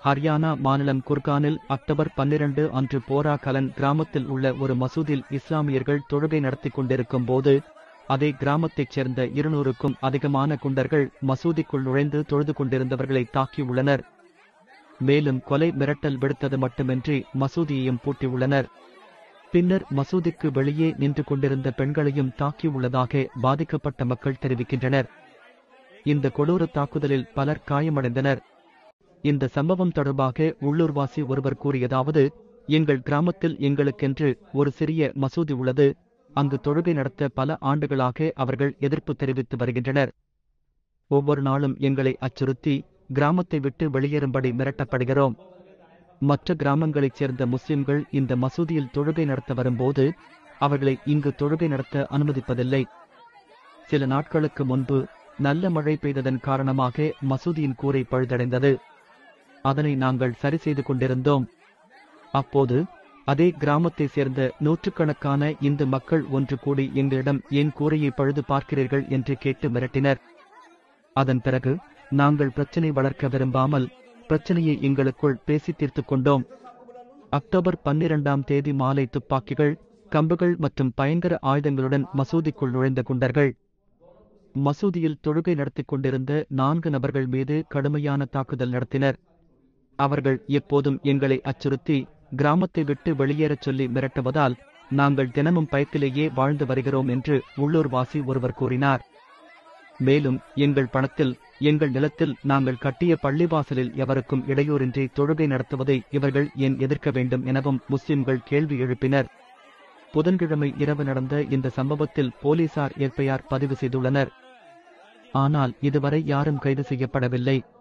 ஹரியானா மாநிலம் குர்கானில் அக்டோபர் பன்னிரண்டு அன்று போரா கலன் கிராமத்தில் உள்ள ஒரு மசூதில் இஸ்லாமியர்கள் தொழுகை நடத்திக் கொண்டிருக்கும் போது அதே கிராமத்தைச் சேர்ந்த இருநூறுக்கும் அதிகமான குண்டர்கள் மசூதிக்குள் நுழைந்து தொழுது கொண்டிருந்தவர்களை தாக்கியுள்ளனர் மேலும் கொலை மிரட்டல் விடுத்தது மட்டுமின்றி மசூதியையும் பூட்டியுள்ளனர் பின்னர் மசூதிக்கு வெளியே நின்று கொண்டிருந்த பெண்களையும் தாக்கியுள்ளதாக பாதிக்கப்பட்ட மக்கள் தெரிவிக்கின்றனர் இந்த கொடூர தாக்குதலில் பலர் காயமடைந்தனர் இந்த சம்பவம் தொடர்பாக உள்ளூர்வாசி ஒருவர் கூறியதாவது எங்கள் கிராமத்தில் எங்களுக்கென்று ஒரு சிறிய மசூதி உள்ளது அங்கு தொழுகை நடத்த பல ஆண்டுகளாக அவர்கள் எதிர்ப்பு தெரிவித்து வருகின்றனர் ஒவ்வொரு நாளும் எங்களை அச்சுறுத்தி கிராமத்தை விட்டு வெளியேறும்படி மிரட்டப்படுகிறோம் மற்ற கிராமங்களைச் சேர்ந்த முஸ்லிம்கள் இந்த மசூதியில் தொழுகை நடத்த வரும்போது அவர்களை இங்கு தொழுகை நடத்த அனுமதிப்பதில்லை சில நாட்களுக்கு முன்பு நல்ல மழை பெய்ததன் காரணமாக மசூதியின் கூரை பழுதடைந்தது அதனை நாங்கள் சரி செய்து கொண்டிருந்தோம் அப்போது அதே கிராமத்தைச் சேர்ந்த நூற்றுக்கணக்கான இந்து மக்கள் ஒன்று கூடி எங்களிடம் ஏன் கூரையை பழுது பார்க்கிறீர்கள் என்று கேட்டு மிரட்டினர் அதன் பிறகு நாங்கள் பிரச்சனை வளர்க்க விரும்பாமல் பிரச்சனையை எங்களுக்குள் பேசி தீர்த்துக் கொண்டோம் அக்டோபர் பன்னிரண்டாம் தேதி மாலை துப்பாக்கிகள் கம்புகள் மற்றும் பயங்கர ஆயுதங்களுடன் மசூதிக்குள் நுழைந்த குண்டர்கள் மசூதியில் தொழுகை நடத்திக் கொண்டிருந்த நான்கு நபர்கள் மீது கடுமையான தாக்குதல் நடத்தினர் அவர்கள் எப்போதும் எங்களை அச்சுறுத்தி கிராமத்தை விட்டு வெளியேறச் சொல்லி மிரட்டுவதால் நாங்கள் தினமும் பயத்திலேயே வாழ்ந்து வருகிறோம் என்று உள்ளூர்வாசி ஒருவர் கூறினார் மேலும் எங்கள் பணத்தில் எங்கள் நிலத்தில் நாங்கள் கட்டிய பள்ளிவாசலில் எவருக்கும் இடையூறின்றி தொழுகை நடத்துவதை இவர்கள் ஏன் எதிர்க்க வேண்டும் எனவும் முஸ்லிம்கள் கேள்வி எழுப்பினர் புதன்கிழமை இரவு நடந்த இந்த சம்பவத்தில் போலீசார் எஃப்ஐஆர் பதிவு செய்துள்ளனர் ஆனால் இதுவரை யாரும் கைது செய்யப்படவில்லை